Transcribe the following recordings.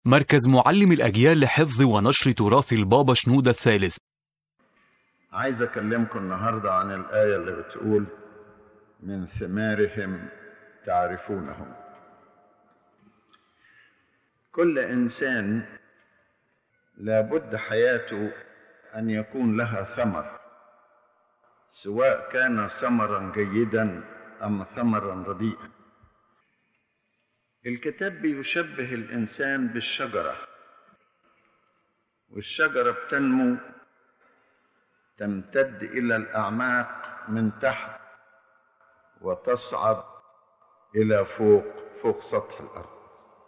مركز معلم الأجيال لحفظ ونشر تراث البابا شنودة الثالث عايز أكلمكم النهاردة عن الآية اللي بتقول من ثمارهم تعرفونهم كل إنسان لابد حياته أن يكون لها ثمر سواء كان ثمرا جيدا أم ثمرا رديئا الكتاب بيشبه الإنسان بالشجرة والشجرة بتنمو تمتد إلى الأعماق من تحت وتصعد إلى فوق فوق سطح الأرض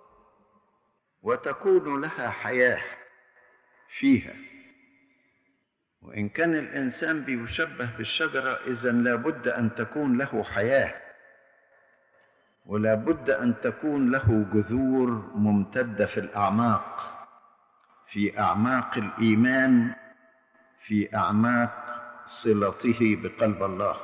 وتكون لها حياة فيها وإن كان الإنسان بيشبه بالشجرة إذا لابد أن تكون له حياة ولا بد أن تكون له جذور ممتدة في الأعماق في أعماق الإيمان في أعماق صلته بقلب الله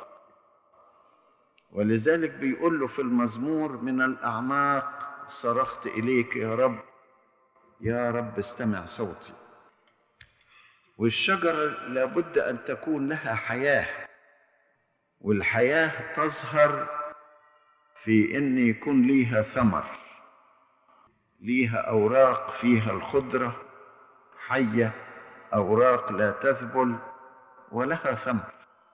ولذلك بيقول له في المزمور من الأعماق صرخت إليك يا رب يا رب استمع صوتي والشجرة لابد أن تكون لها حياة والحياة تظهر في أن يكون ليها ثمر ليها أوراق فيها الخضرة حية أوراق لا تذبل ولها ثمر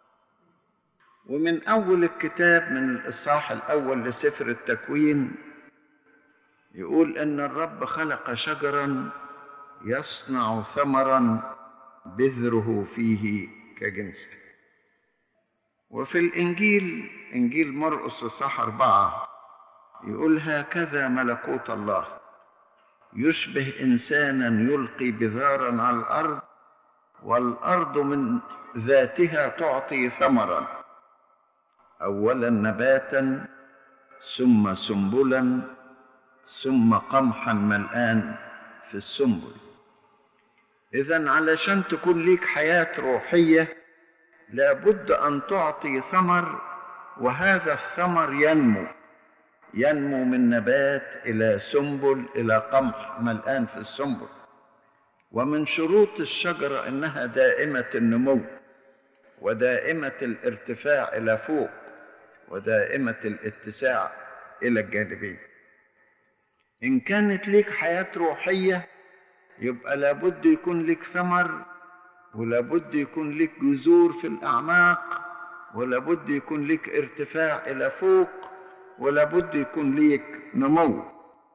ومن أول الكتاب من الإصحاح الأول لسفر التكوين يقول أن الرب خلق شجرا يصنع ثمرا بذره فيه كجنسه وفي الإنجيل إنجيل مرقس الصح أربعة يقول هكذا ملكوت الله يشبه إنسانا يلقي بذارا على الأرض والأرض من ذاتها تعطي ثمرا أولا نباتا ثم سنبلا ثم قمحا ملآن في السنبل إذا علشان تكون ليك حياة روحية لابد أن تعطي ثمر وهذا الثمر ينمو ينمو من نبات إلى سنبل إلى قمح ملآن في السنبل ومن شروط الشجرة إنها دائمة النمو ودائمة الارتفاع إلى فوق ودائمة الاتساع إلى الجانبين إن كانت ليك حياة روحية يبقى لابد يكون لك ثمر ولابد يكون لك جذور في الأعماق ولابد يكون لك ارتفاع إلى فوق ولابد يكون لك نمو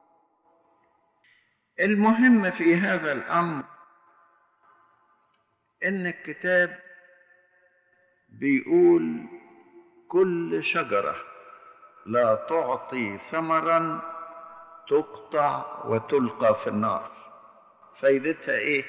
المهم في هذا الأمر إن الكتاب بيقول كل شجرة لا تعطي ثمرا تقطع وتلقى في النار فايدتها ايه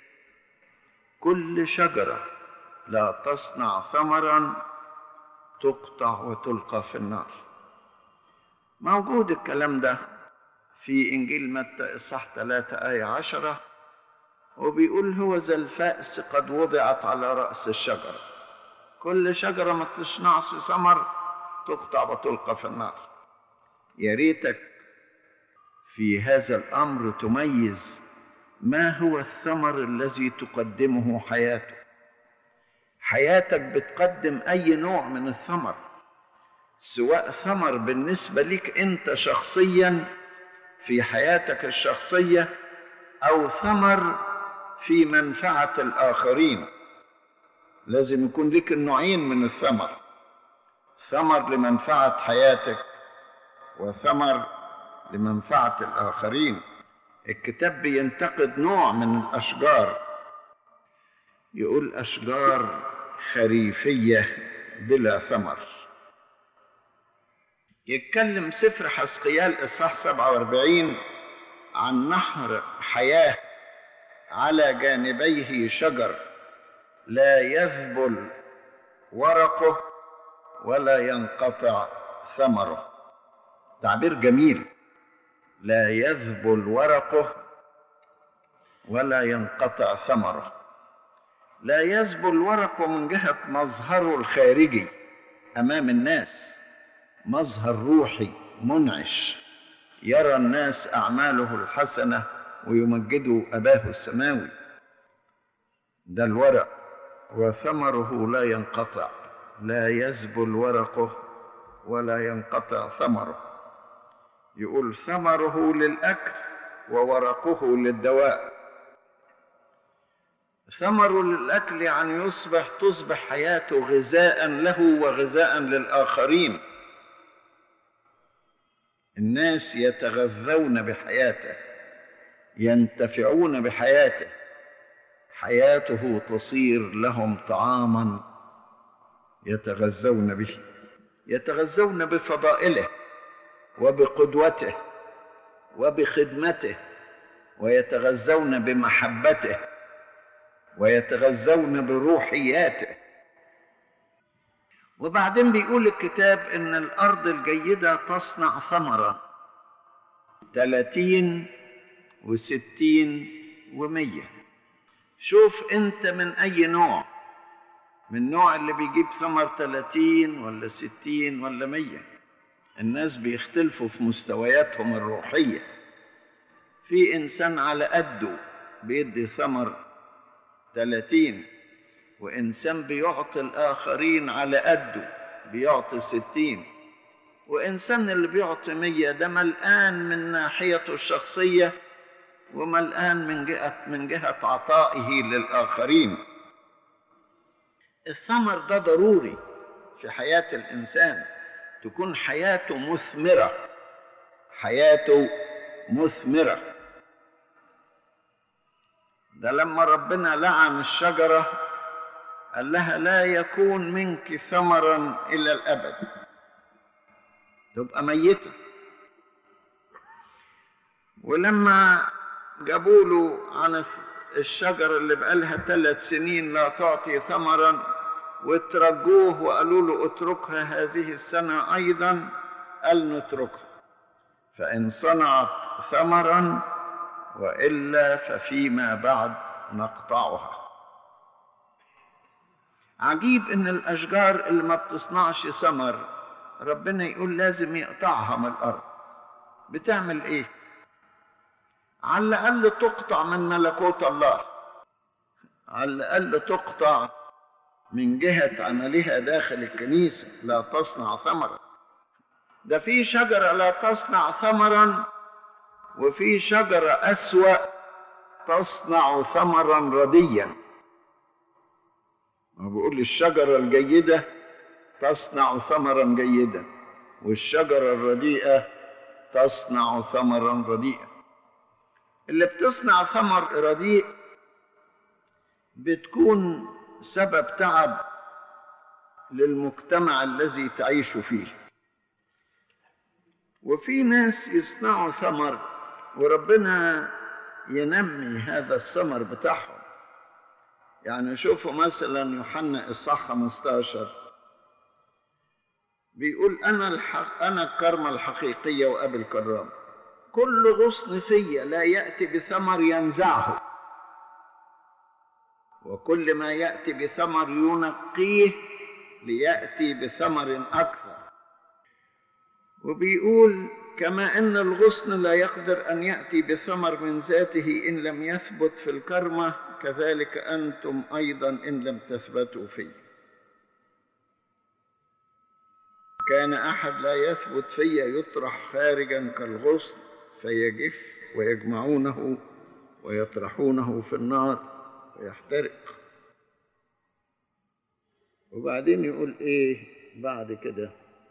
كل شجره لا تصنع ثمرا تقطع وتلقى في النار موجود الكلام ده في انجيل متى اصحاح 3 ايه عشرة وبيقول هو ذا الفأس قد وضعت على رأس الشجرة كل شجرة ما تصنعش ثمر تقطع وتلقى في النار يا ريتك في هذا الأمر تميز ما هو الثمر الذي تقدمه حياتك حياتك بتقدم اي نوع من الثمر سواء ثمر بالنسبه لك انت شخصيا في حياتك الشخصيه او ثمر في منفعه الاخرين لازم يكون لك النوعين من الثمر ثمر لمنفعه حياتك وثمر لمنفعه الاخرين الكتاب بينتقد نوع من الاشجار يقول اشجار خريفيه بلا ثمر يتكلم سفر حسقيال اصحاح 47 عن نهر حياه على جانبيه شجر لا يذبل ورقه ولا ينقطع ثمره تعبير جميل لا يذبل ورقه ولا ينقطع ثمره لا يذبل ورقه من جهه مظهره الخارجي امام الناس مظهر روحي منعش يرى الناس اعماله الحسنه ويمجدوا أباه السماوي ده الورق وثمره لا ينقطع لا يذبل ورقه ولا ينقطع ثمره يقول ثمره للأكل وورقه للدواء ثمر للأكل يعني يصبح تصبح حياته غذاء له وغذاء للآخرين الناس يتغذون بحياته ينتفعون بحياته حياته تصير لهم طعاما يتغذون به يتغذون بفضائله وبقدوته وبخدمته ويتغذون بمحبته ويتغذون بروحياته وبعدين بيقول الكتاب ان الارض الجيده تصنع ثمرا ثلاثين وستين ومية شوف انت من اي نوع من النوع اللي بيجيب ثمر ثلاثين ولا ستين ولا مية الناس بيختلفوا في مستوياتهم الروحية في إنسان على قده بيدي ثمر ثلاثين وإنسان بيعطي الآخرين على قده بيعطي ستين وإنسان اللي بيعطي مية ده ملقان من ناحيته الشخصية وملقان من جهة من جهة عطائه للآخرين الثمر ده ضروري في حياة الإنسان تكون حياته مثمرة حياته مثمرة ده لما ربنا لعن الشجرة قال لها لا يكون منك ثمرا إلى الأبد تبقى ميتة ولما جابوا له عن الشجرة اللي بقالها ثلاث سنين لا تعطي ثمرا وترجوه وقالوا له اتركها هذه السنة أيضا قال نتركها فإن صنعت ثمرا وإلا ففيما بعد نقطعها عجيب إن الأشجار اللي ما بتصنعش ثمر ربنا يقول لازم يقطعها من الأرض بتعمل إيه؟ على الأقل تقطع من ملكوت الله على الأقل تقطع من جهة عملها داخل الكنيسة لا تصنع ثمرا ده في شجرة لا تصنع ثمرا وفي شجرة أسوأ تصنع ثمرا رديا ما بيقول الشجرة الجيدة تصنع ثمرا جيدا والشجرة الرديئة تصنع ثمرا رديئا اللي بتصنع ثمر رديء بتكون سبب تعب للمجتمع الذي تعيش فيه وفي ناس يصنعوا ثمر وربنا ينمي هذا الثمر بتاعهم يعني شوفوا مثلا يوحنا اصحاح 15 بيقول انا الحق انا الكرمه الحقيقيه وابي الكرام كل غصن فيا لا ياتي بثمر ينزعه وكل ما ياتي بثمر ينقيه لياتي بثمر اكثر وبيقول كما ان الغصن لا يقدر ان ياتي بثمر من ذاته ان لم يثبت في الكرمه كذلك انتم ايضا ان لم تثبتوا فيه كان احد لا يثبت فيا يطرح خارجا كالغصن فيجف ويجمعونه ويطرحونه في النار ويحترق وبعدين يقول ايه بعد كده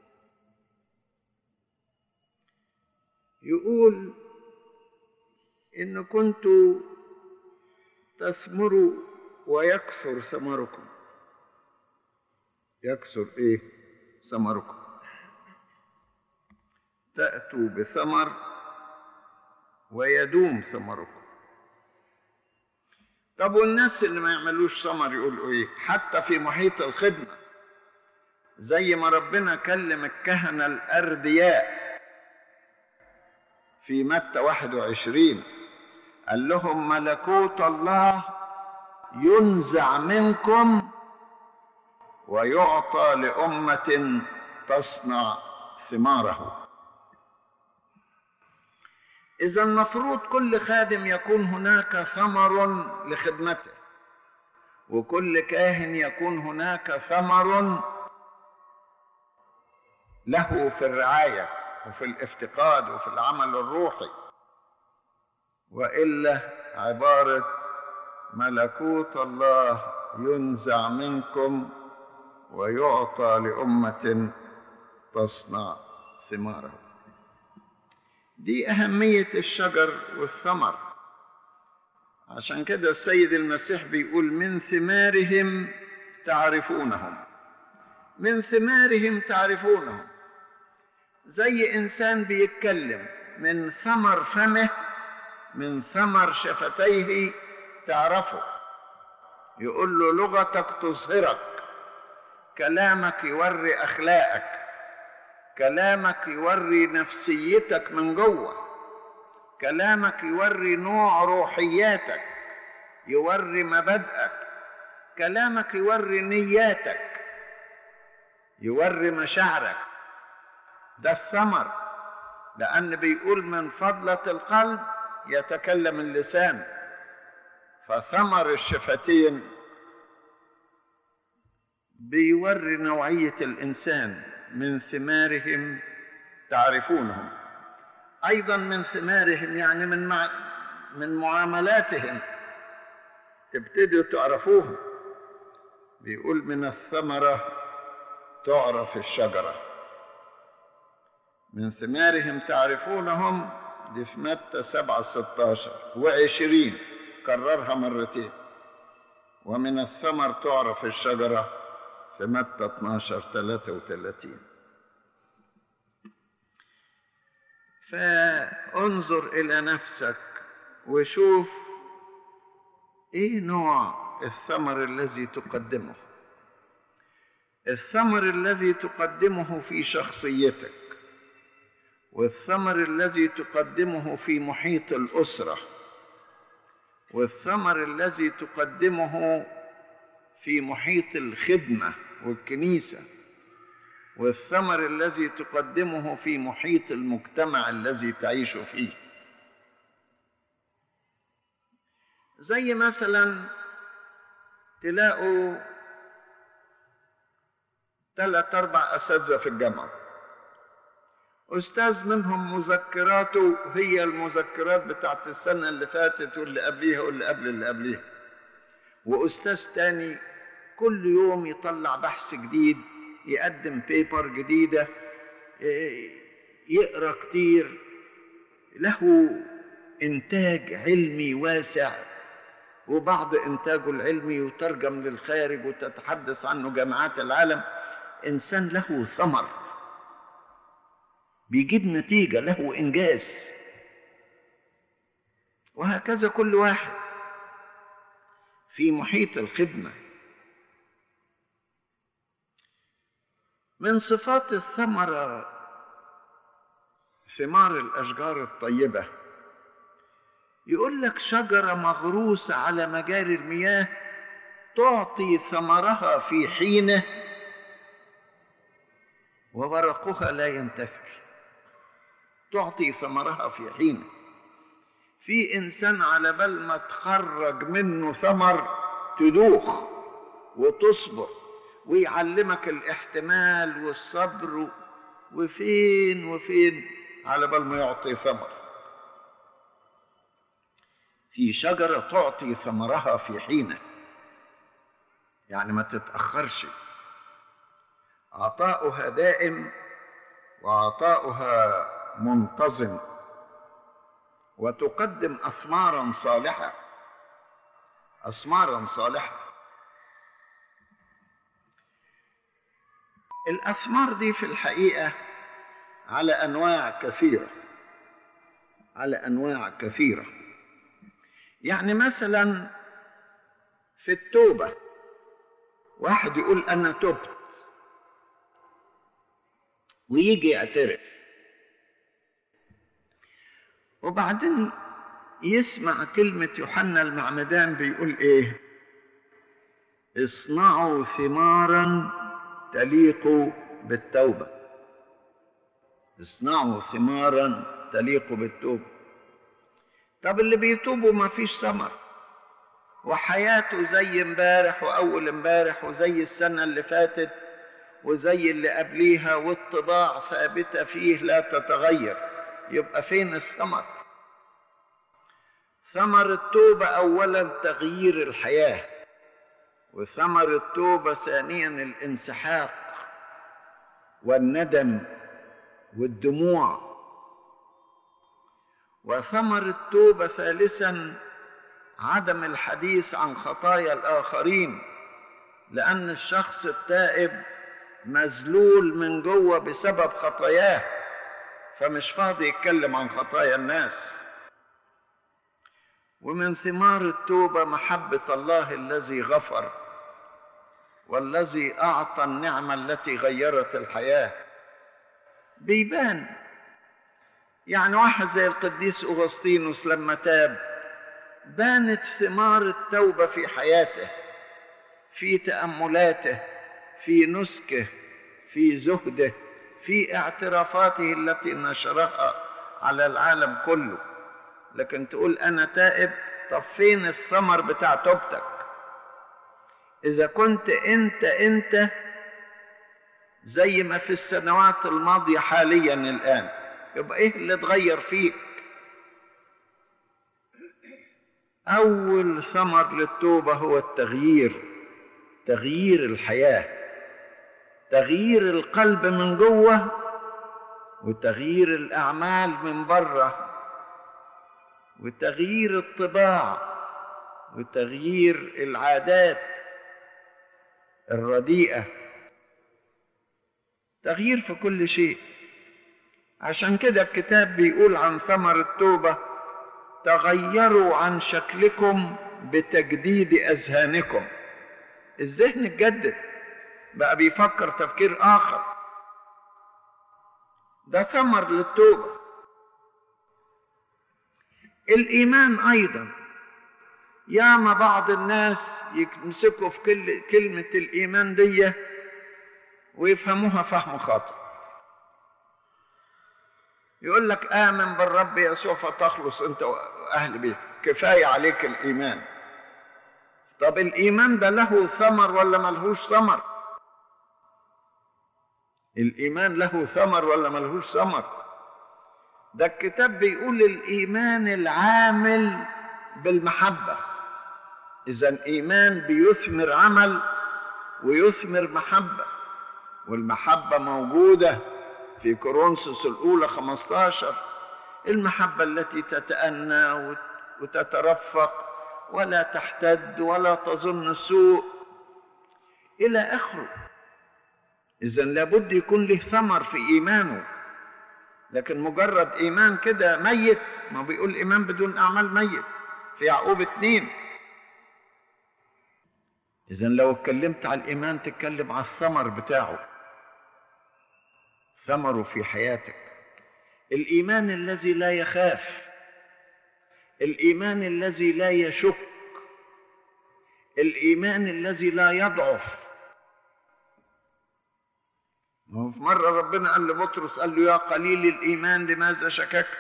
يقول ان كنت تثمروا ويكثر ثمركم يكثر ايه ثمركم تأتوا بثمر ويدوم ثمركم طب والناس اللي ما يعملوش ثمر يقولوا ايه حتى في محيط الخدمة زي ما ربنا كلم الكهنة الأردياء في متى 21 قال لهم ملكوت الله ينزع منكم ويعطى لأمة تصنع ثماره إذا المفروض كل خادم يكون هناك ثمر لخدمته وكل كاهن يكون هناك ثمر له في الرعاية وفي الافتقاد وفي العمل الروحي وإلا عبارة ملكوت الله ينزع منكم ويعطى لأمة تصنع ثماره دي أهمية الشجر والثمر عشان كده السيد المسيح بيقول من ثمارهم تعرفونهم من ثمارهم تعرفونهم زي إنسان بيتكلم من ثمر فمه من ثمر شفتيه تعرفه يقول له لغتك تظهرك كلامك يوري أخلاقك كلامك يوري نفسيتك من جوه كلامك يوري نوع روحياتك يوري مبادئك كلامك يوري نياتك يوري مشاعرك ده الثمر لأن بيقول من فضلة القلب يتكلم اللسان فثمر الشفتين بيوري نوعية الإنسان من ثمارهم تعرفونهم ايضا من ثمارهم يعني من مع من معاملاتهم تبتدوا تعرفوهم بيقول من الثمرة تعرف الشجرة من ثمارهم تعرفونهم دي في متى سبعة ستاشر وعشرين كررها مرتين ومن الثمر تعرف الشجرة في متى 12 33 فانظر إلى نفسك وشوف إيه نوع الثمر الذي تقدمه الثمر الذي تقدمه في شخصيتك والثمر الذي تقدمه في محيط الأسرة والثمر الذي تقدمه في محيط الخدمة والكنيسة والثمر الذي تقدمه في محيط المجتمع الذي تعيش فيه زي مثلا تلاقوا ثلاث أربع أساتذة في الجامعة أستاذ منهم مذكراته هي المذكرات بتاعت السنة اللي فاتت واللي قبليها واللي قبل اللي قبليها وأستاذ تاني كل يوم يطلع بحث جديد يقدم بيبر جديدة يقرأ كتير له إنتاج علمي واسع وبعض إنتاجه العلمي يترجم للخارج وتتحدث عنه جامعات العالم إنسان له ثمر بيجيب نتيجة له إنجاز وهكذا كل واحد في محيط الخدمة من صفات الثمرة ثمار الأشجار الطيبة يقول لك شجرة مغروسة على مجاري المياه تعطي ثمرها في حينه وورقها لا ينتثر تعطي ثمرها في حينه في إنسان على بال ما تخرج منه ثمر تدوخ وتصبر ويعلمك الاحتمال والصبر وفين وفين على بال ما يعطي ثمر في شجرة تعطي ثمرها في حينه يعني ما تتأخرش عطاؤها دائم وعطاؤها منتظم وتقدم أثمارا صالحة أثمارا صالحة الأثمار دي في الحقيقة على أنواع كثيرة على أنواع كثيرة يعني مثلا في التوبة واحد يقول أنا تبت ويجي يعترف وبعدين يسمع كلمة يوحنا المعمدان بيقول إيه اصنعوا ثمارا تليق بالتوبة اصنعوا ثمارا تليق بالتوبة طب اللي بيتوبوا ما فيش ثمر وحياته زي امبارح واول امبارح وزي السنه اللي فاتت وزي اللي قبليها والطباع ثابته فيه لا تتغير يبقى فين الثمر ثمر التوبه اولا تغيير الحياه وثمر التوبه ثانيا الانسحاق والندم والدموع وثمر التوبه ثالثا عدم الحديث عن خطايا الاخرين لان الشخص التائب مذلول من جوه بسبب خطاياه فمش فاضي يتكلم عن خطايا الناس ومن ثمار التوبه محبه الله الذي غفر والذي اعطى النعمه التي غيرت الحياه بيبان يعني واحد زي القديس اغسطينوس لما تاب بانت ثمار التوبه في حياته في تاملاته في نسكه في زهده في اعترافاته التي نشرها على العالم كله لكن تقول انا تائب طب فين الثمر بتاع توبتك اذا كنت انت انت زي ما في السنوات الماضيه حاليا الان يبقى ايه اللي اتغير فيك اول ثمر للتوبه هو التغيير تغيير الحياه تغيير القلب من جوه وتغيير الاعمال من بره وتغيير الطباع وتغيير العادات الرديئه تغيير في كل شيء عشان كده الكتاب بيقول عن ثمر التوبه تغيروا عن شكلكم بتجديد اذهانكم الذهن اتجدد بقى بيفكر تفكير اخر ده ثمر للتوبه الايمان ايضا ياما بعض الناس يمسكوا في كل كلمه الايمان دي ويفهموها فهم خاطئ يقول لك آمن بالرب يسوع فتخلص أنت وأهل بيتك كفاية عليك الإيمان طب الإيمان ده له ثمر ولا ملهوش ثمر الإيمان له ثمر ولا ملهوش ثمر ده الكتاب بيقول الإيمان العامل بالمحبة إذا إيمان بيثمر عمل ويثمر محبة والمحبة موجودة في كورنثوس الأولى 15 المحبة التي تتأنى وتترفق ولا تحتد ولا تظن السوء إلى آخره إذا لابد يكون له ثمر في إيمانه لكن مجرد إيمان كده ميت ما بيقول إيمان بدون أعمال ميت في يعقوب اتنين إذا لو اتكلمت على الإيمان تتكلم على الثمر بتاعه ثمره في حياتك الايمان الذي لا يخاف الايمان الذي لا يشك الايمان الذي لا يضعف وفي مرة ربنا قال لبطرس قال له يا قليل الإيمان لماذا شككت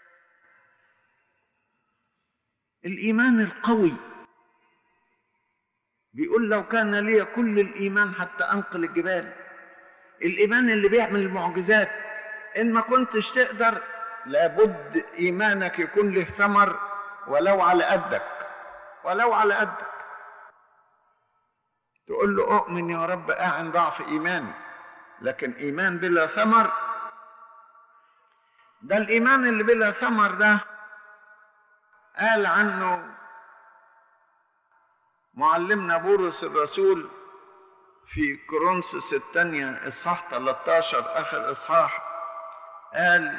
الإيمان القوي بيقول لو كان لي كل الإيمان حتى أنقل الجبال الايمان اللي بيعمل المعجزات ان ما كنتش تقدر لابد ايمانك يكون له ثمر ولو على قدك ولو على قدك تقول له اؤمن يا رب اعن ضعف ايماني لكن ايمان بلا ثمر ده الايمان اللي بلا ثمر ده قال عنه معلمنا بولس الرسول في كورنثوس الثانية إصحاح 13 آخر إصحاح قال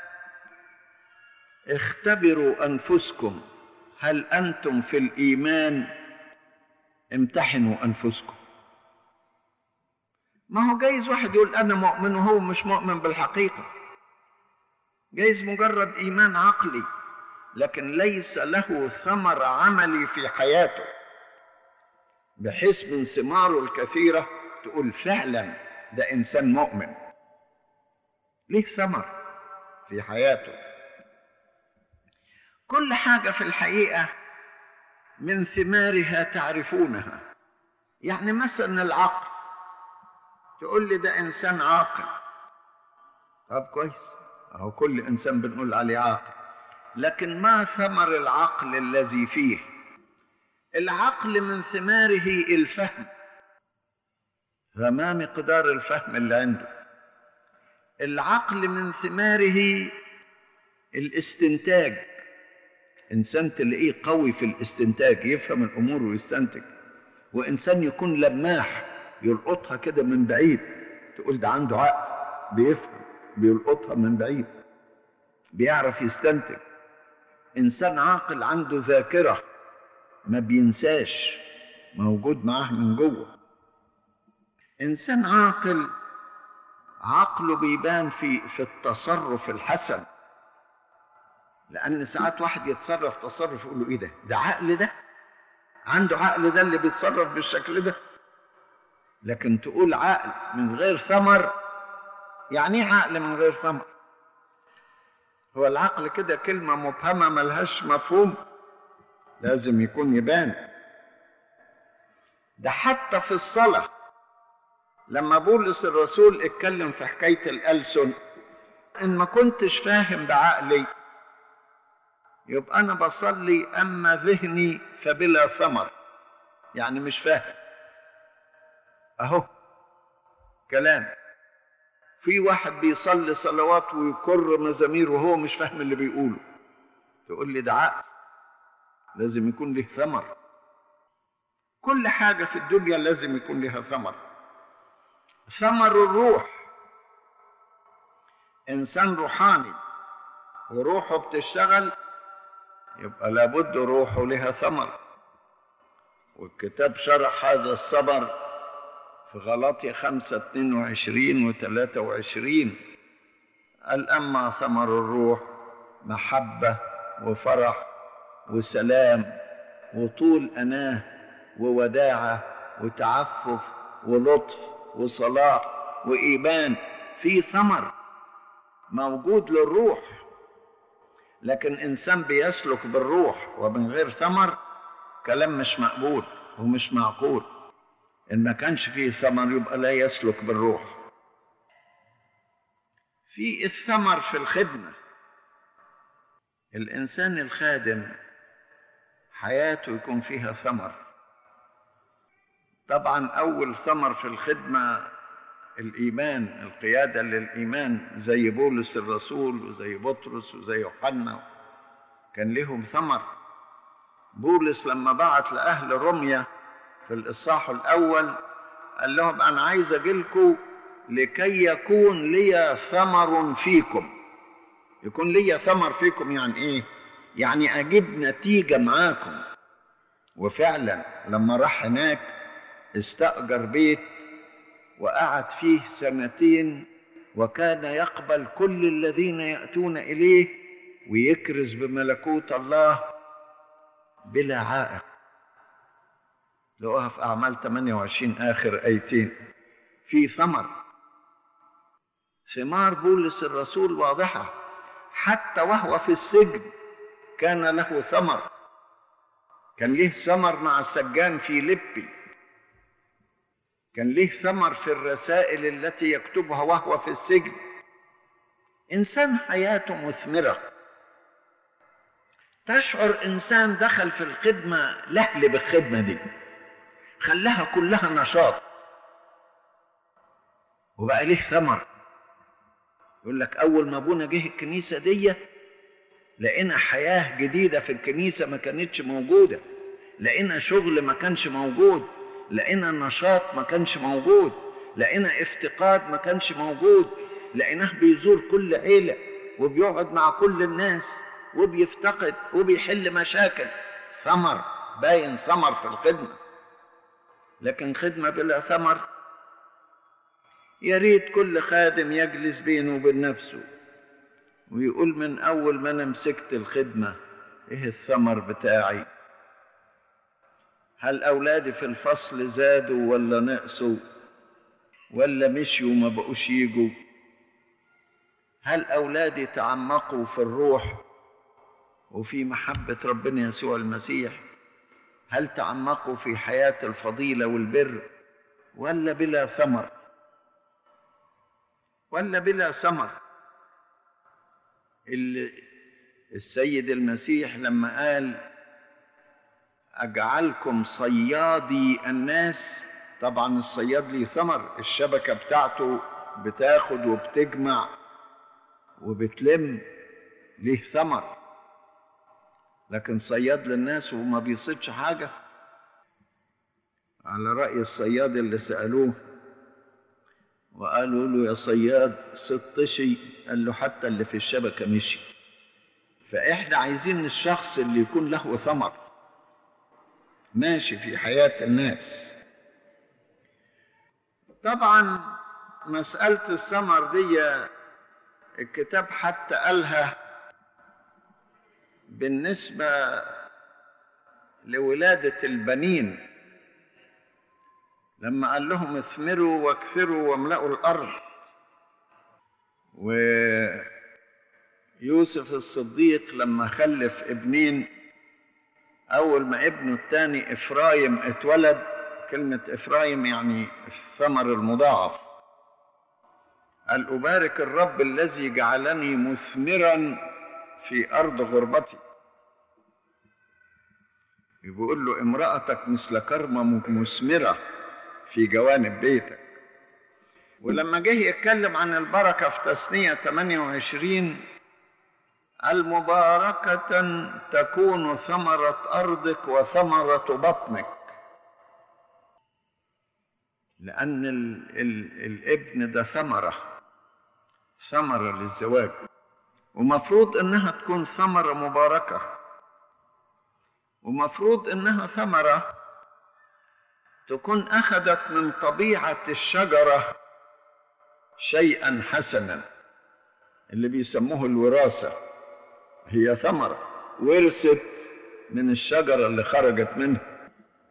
اختبروا أنفسكم هل أنتم في الإيمان امتحنوا أنفسكم ما هو جايز واحد يقول أنا مؤمن وهو مش مؤمن بالحقيقة جايز مجرد إيمان عقلي لكن ليس له ثمر عملي في حياته بحيث من ثماره الكثيرة تقول فعلا ده إنسان مؤمن ليه ثمر في حياته كل حاجة في الحقيقة من ثمارها تعرفونها يعني مثلا العقل تقول لي ده إنسان عاقل طب كويس أهو كل إنسان بنقول عليه عاقل لكن ما ثمر العقل الذي فيه العقل من ثماره الفهم فما مقدار الفهم اللي عنده العقل من ثماره الاستنتاج انسان تلاقيه قوي في الاستنتاج يفهم الامور ويستنتج وانسان يكون لماح يلقطها كده من بعيد تقول ده عنده عقل بيفهم بيلقطها من بعيد بيعرف يستنتج انسان عاقل عنده ذاكره ما بينساش موجود معاه من جوه انسان عاقل عقله بيبان في في التصرف الحسن لان ساعات واحد يتصرف تصرف يقول له ايه ده ده عقل ده عنده عقل ده اللي بيتصرف بالشكل ده لكن تقول عقل من غير ثمر يعني ايه عقل من غير ثمر هو العقل كده كلمة مبهمة ملهاش مفهوم لازم يكون يبان ده حتى في الصلاة لما بولس الرسول اتكلم في حكاية الألسن إن ما كنتش فاهم بعقلي يبقى أنا بصلي أما ذهني فبلا ثمر يعني مش فاهم أهو كلام في واحد بيصلي صلوات ويكر مزامير وهو مش فاهم اللي بيقوله تقول لي ده عقل لازم يكون له ثمر كل حاجة في الدنيا لازم يكون لها ثمر ثمر الروح إنسان روحاني وروحه بتشتغل يبقى لابد روحه لها ثمر والكتاب شرح هذا الثمر في غلطي خمسة اتنين وعشرين وتلاتة وعشرين قال أما ثمر الروح محبة وفرح وسلام وطول أناه ووداعة وتعفف ولطف وصلاح وإيمان في ثمر موجود للروح لكن إنسان بيسلك بالروح ومن غير ثمر كلام مش مقبول ومش معقول إن ما كانش فيه ثمر يبقى لا يسلك بالروح في الثمر في الخدمة الإنسان الخادم حياته يكون فيها ثمر طبعا أول ثمر في الخدمة الإيمان القيادة للإيمان زي بولس الرسول وزي بطرس وزي يوحنا كان لهم ثمر بولس لما بعت لأهل روميا في الإصحاح الأول قال لهم أنا عايز أجيلكم لكي يكون لي ثمر فيكم يكون لي ثمر فيكم يعني إيه؟ يعني أجيب نتيجة معاكم وفعلا لما راح هناك استأجر بيت وقعد فيه سنتين وكان يقبل كل الذين يأتون إليه ويكرز بملكوت الله بلا عائق لقوها في أعمال 28 آخر أيتين في ثمر ثمار بولس الرسول واضحة حتى وهو في السجن كان له ثمر كان له ثمر مع السجان في لبي كان له ثمر في الرسائل التي يكتبها وهو في السجن انسان حياته مثمره تشعر انسان دخل في الخدمه لهل بالخدمه دي خلاها كلها نشاط وبقى ليه ثمر يقول لك اول ما ابونا جه الكنيسه دي لقينا حياه جديده في الكنيسه ما كانتش موجوده لقينا شغل ما كانش موجود لقينا نشاط ما كانش موجود لقينا افتقاد ما كانش موجود لقيناه بيزور كل عيله وبيقعد مع كل الناس وبيفتقد وبيحل مشاكل ثمر باين ثمر في الخدمه لكن خدمه بلا ثمر يا ريت كل خادم يجلس بينه وبين نفسه ويقول من اول ما انا مسكت الخدمه ايه الثمر بتاعي هل اولادي في الفصل زادوا ولا نقصوا ولا مشيوا وما بقوش يجوا هل اولادي تعمقوا في الروح وفي محبة ربنا يسوع المسيح هل تعمقوا في حياة الفضيلة والبر ولا بلا ثمر ولا بلا ثمر السيد المسيح لما قال أجعلكم صيادي الناس طبعا الصياد ليه ثمر الشبكة بتاعته بتاخد وبتجمع وبتلم ليه ثمر لكن صياد للناس وما بيصيدش حاجة على رأي الصياد اللي سألوه وقالوا له يا صياد صدت شيء قال له حتى اللي في الشبكة مشي فإحنا عايزين الشخص اللي يكون له ثمر ماشي في حياة الناس طبعا مسألة الثمر دي الكتاب حتى قالها بالنسبة لولادة البنين لما قال لهم اثمروا واكثروا واملأوا الأرض ويوسف الصديق لما خلف ابنين أول ما ابنه الثاني إفرايم اتولد كلمة إفرايم يعني الثمر المضاعف قال أبارك الرب الذي جعلني مثمرا في أرض غربتي بيقول له امرأتك مثل كرمة مثمرة في جوانب بيتك ولما جه يتكلم عن البركة في تثنية 28 المباركة تكون ثمرة أرضك وثمرة بطنك لأن ال ال الابن ده ثمرة ثمرة للزواج ومفروض إنها تكون ثمرة مباركة ومفروض إنها ثمرة تكون أخذت من طبيعة الشجرة شيئا حسنا اللي بيسموه الوراثة هي ثمرة ورثت من الشجرة اللي خرجت منها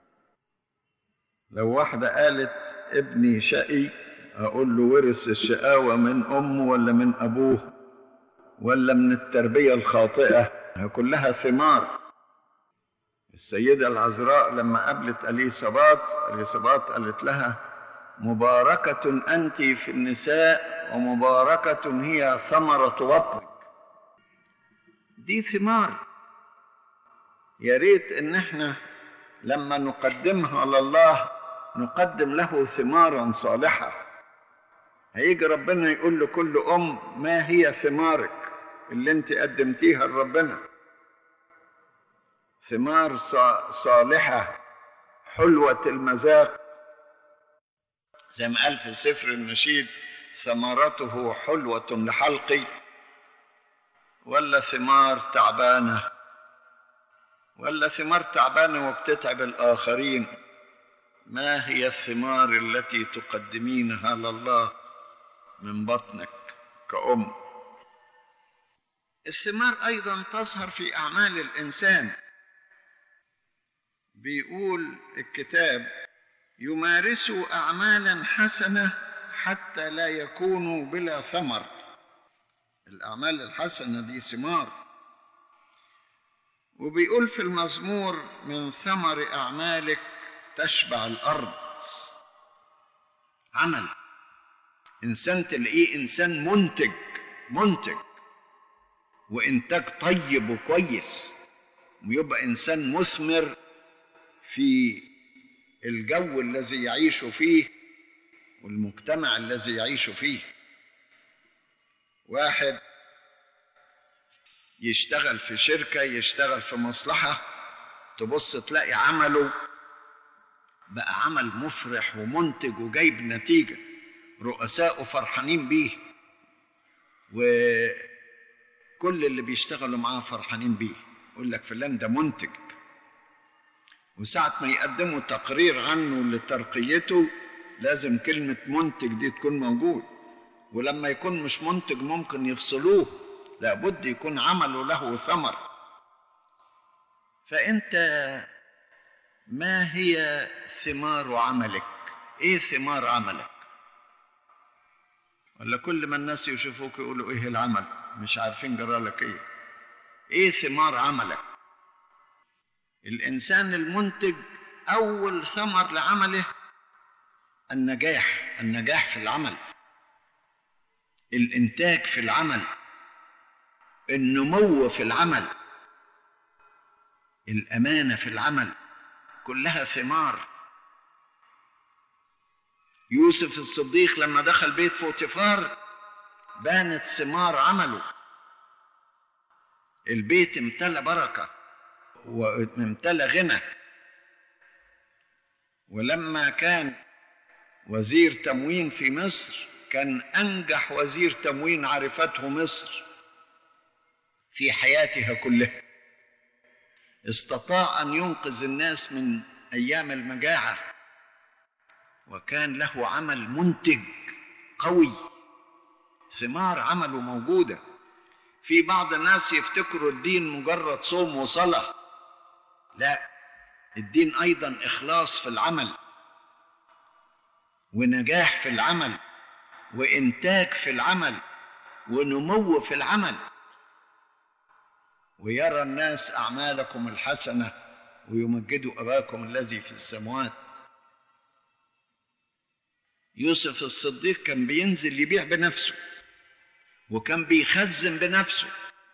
لو واحدة قالت ابني شقي أقول له ورث الشقاوة من أمه ولا من أبوه ولا من التربية الخاطئة كلها ثمار السيدة العذراء لما قابلت أليصابات أليصابات قالت لها مباركة أنت في النساء ومباركة هي ثمرة بطنك دي ثمار يا ريت ان احنا لما نقدمها لله نقدم له ثمارا صالحة هيجي ربنا يقول لكل أم ما هي ثمارك اللي انت قدمتيها لربنا ثمار صالحة حلوة المذاق زي ما قال في سفر النشيد ثمرته حلوة لحلقي ولا ثمار تعبانة ولا ثمار تعبانة وبتتعب الآخرين ما هي الثمار التي تقدمينها لله من بطنك كأم الثمار أيضا تظهر في أعمال الإنسان بيقول الكتاب يمارسوا أعمالا حسنة حتى لا يكونوا بلا ثمر الأعمال الحسنة دي ثمار وبيقول في المزمور من ثمر أعمالك تشبع الأرض عمل إنسان تلاقيه إنسان منتج منتج وإنتاج طيب وكويس ويبقى إنسان مثمر في الجو الذي يعيش فيه والمجتمع الذي يعيش فيه واحد يشتغل في شركة يشتغل في مصلحة تبص تلاقي عمله بقى عمل مفرح ومنتج وجايب نتيجة رؤساءه فرحانين بيه وكل اللي بيشتغلوا معاه فرحانين بيه يقول لك فلان ده منتج وساعة ما يقدموا تقرير عنه لترقيته لازم كلمة منتج دي تكون موجود ولما يكون مش منتج ممكن يفصلوه لابد يكون عمله له ثمر فانت ما هي ثمار عملك ايه ثمار عملك ولا كل ما الناس يشوفوك يقولوا ايه العمل مش عارفين جرالك ايه ايه ثمار عملك الانسان المنتج اول ثمر لعمله النجاح النجاح في العمل الانتاج في العمل النمو في العمل الامانه في العمل كلها ثمار يوسف الصديق لما دخل بيت فوتيفار بانت ثمار عمله البيت امتلى بركه وامتلى غنى ولما كان وزير تموين في مصر كان انجح وزير تموين عرفته مصر في حياتها كلها استطاع ان ينقذ الناس من ايام المجاعه وكان له عمل منتج قوي ثمار عمله موجوده في بعض الناس يفتكروا الدين مجرد صوم وصلاه لا الدين ايضا اخلاص في العمل ونجاح في العمل وانتاج في العمل ونمو في العمل ويرى الناس اعمالكم الحسنه ويمجدوا اباكم الذي في السماوات يوسف الصديق كان بينزل يبيع بنفسه وكان بيخزن بنفسه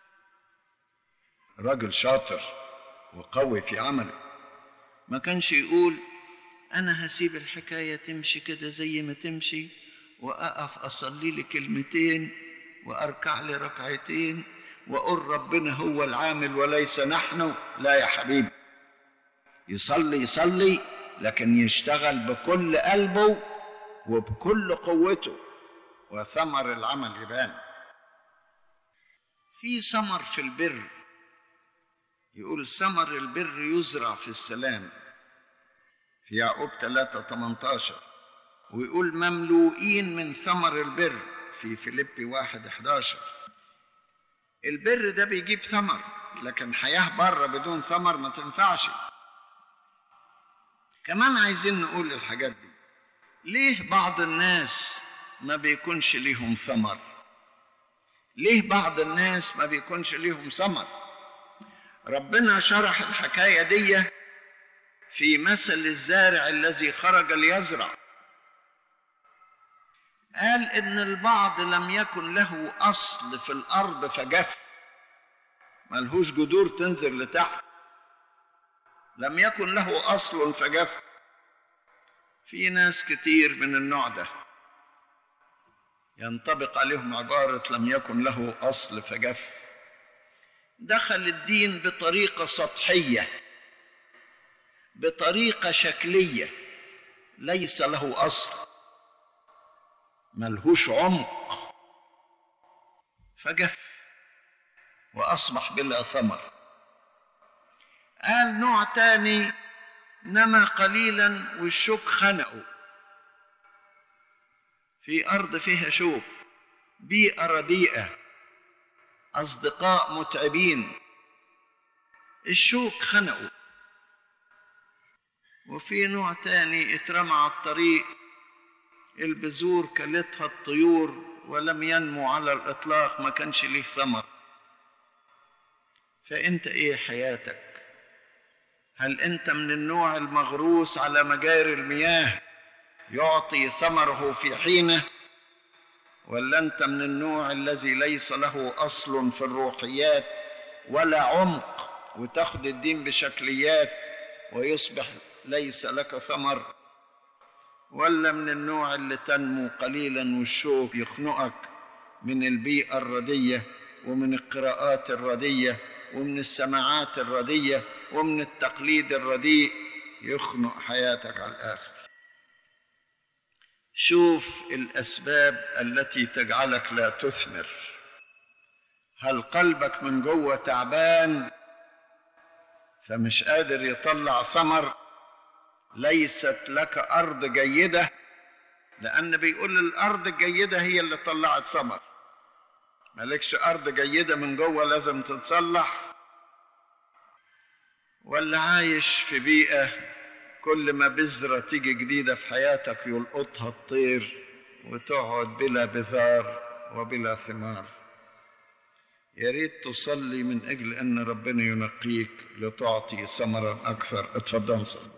راجل شاطر وقوي في عمله ما كانش يقول انا هسيب الحكايه تمشي كده زي ما تمشي واقف اصلي لي كلمتين واركع لي ركعتين واقول ربنا هو العامل وليس نحن لا يا حبيبي يصلي يصلي لكن يشتغل بكل قلبه وبكل قوته وثمر العمل يبان في ثمر في البر يقول ثمر البر يزرع في السلام في يعقوب 3 18 ويقول مملوئين من ثمر البر في فيليبي 1 11 البر ده بيجيب ثمر لكن حياة بره بدون ثمر ما تنفعش كمان عايزين نقول الحاجات دي ليه بعض الناس ما بيكونش ليهم ثمر ليه بعض الناس ما بيكونش ليهم ثمر ربنا شرح الحكاية دي في مثل الزارع الذي خرج ليزرع قال ان البعض لم يكن له اصل في الارض فجف ملهوش جذور تنزل لتحت لم يكن له اصل فجف في ناس كتير من النوع ده ينطبق عليهم عباره لم يكن له اصل فجف دخل الدين بطريقه سطحيه بطريقه شكليه ليس له اصل ملهوش عمق فجف واصبح بلا ثمر قال نوع تاني نما قليلا والشوك خنقه في ارض فيها شوك بيئه رديئه اصدقاء متعبين الشوك خنقه وفي نوع تاني اترمى على الطريق البذور كلتها الطيور ولم ينمو على الاطلاق ما كانش ليه ثمر فانت ايه حياتك هل انت من النوع المغروس على مجاري المياه يعطي ثمره في حينه ولا انت من النوع الذي ليس له اصل في الروحيات ولا عمق وتاخد الدين بشكليات ويصبح ليس لك ثمر ولا من النوع اللي تنمو قليلا والشوك يخنقك من البيئة الردية ومن القراءات الردية ومن السماعات الردية ومن التقليد الرديء يخنق حياتك على الآخر شوف الأسباب التي تجعلك لا تثمر هل قلبك من جوه تعبان فمش قادر يطلع ثمر ليست لك ارض جيده لان بيقول الارض الجيده هي اللي طلعت ثمر مالكش ارض جيده من جوه لازم تتصلح ولا عايش في بيئه كل ما بذره تيجي جديده في حياتك يلقطها الطير وتقعد بلا بذار وبلا ثمار يا ريت تصلي من أجل أن ربنا ينقيك لتعطي ثمرا أكثر اتفضل صلي